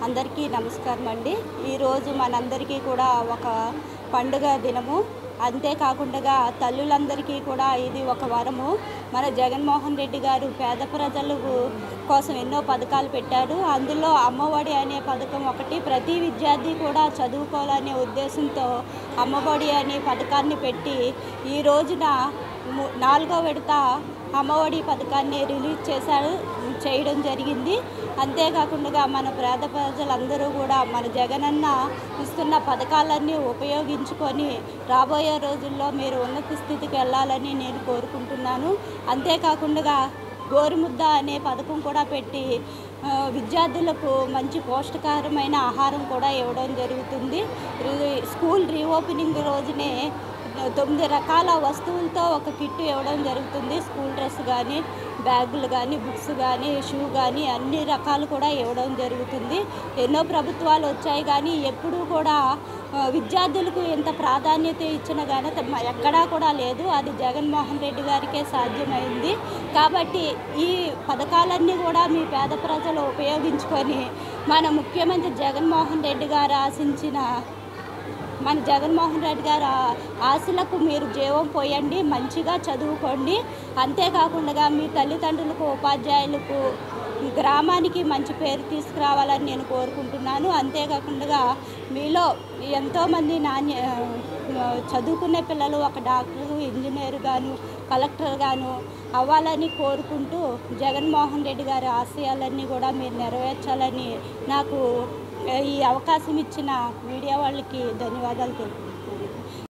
అందరికీ నమస్కారం అండి ఈరోజు మనందరికీ కూడా ఒక పండుగ దినము అంతేకాకుండా తల్లులందరికీ కూడా ఇది ఒక వరము మన జగన్మోహన్ రెడ్డి గారు పేద ప్రజలు కోసం ఎన్నో పథకాలు పెట్టారు అందులో అమ్మఒడి అనే పథకం ఒకటి ప్రతి విద్యార్థి కూడా చదువుకోవాలనే ఉద్దేశంతో అమ్మఒడి అనే పథకాన్ని పెట్టి ఈ రోజున ము- నాలుగో విడత అమ్మఒడి పథకాన్ని రిలీజ్ చేశారు చేయడం జరిగింది అంతేకాకుండా మన పేద ప్రజలందరూ కూడా మన జగనన్న ఇస్తున్న పథకాలన్నీ ఉపయోగించుకొని రాబోయే రోజుల్లో మీరు ఉన్నత స్థితికి వెళ్ళాలని నేను కోరుకుంటున్నాను అంతేకాకుండా గోరుముద్ద అనే పథకం కూడా పెట్టి ఆ, విద్యార్థులకు మంచి పోషకాహారమైన ఆహారం కూడా ఇవ్వడం జరుగుతుంది రి- స్కూల్ రీఓపెనింగ్ రోజునే తొమ్మిది రకాల వస్తువులతో ఒక కిట్ ఇవ్వడం జరుగుతుంది స్కూల్ డ్రెస్ కానీ బ్యాగులు కానీ బుక్స్ కానీ షూ కానీ అన్ని రకాలు కూడా ఇవ్వడం జరుగుతుంది ఎన్నో ప్రభుత్వాలు వచ్చాయి కానీ ఎప్పుడూ కూడా ఆ, విద్యార్థులకు ఎంత ప్రాధాన్యత ఇచ్చిన కానీ త- ఎక్కడా కూడా లేదు అది జగన్మోహన్ రెడ్డి గారికే సాధ్యమైంది కాబట్టి ఈ పథకాలన్నీ కూడా మీ పేద ప్రజలు ఉపయోగించుకొని మన ముఖ్యమంత్రి జగన్మోహన్ రెడ్డి గారు ఆశించిన మన జగన్మోహన్ రెడ్డి గారు ఆ- ఆశలకు మీరు జీవం పోయండి మంచిగా చదువుకోండి అంతేకాకుండా మీ తల్లిదండ్రులకు ఉపాధ్యాయులకు ఈ గ్రామానికి మంచి పేరు తీసుకురావాలని నేను కోరుకుంటున్నాను అంతేకాకుండా మీలో ఎంతోమంది నాణ్య ఆ, చదువుకునే పిల్లలు ఒక డాక్టర్ ఇంజనీర్ గాను కలెక్టర్ గాను అవ్వాలని కోరుకుంటూ జగన్మోహన్ రెడ్డి గారి ఆశయాలన్నీ కూడా మీరు నెరవేర్చాలని నాకు ఈ అవకాశం ఇచ్చిన మీడియా వాళ్ళకి ధన్యవాదాలు తెలుపు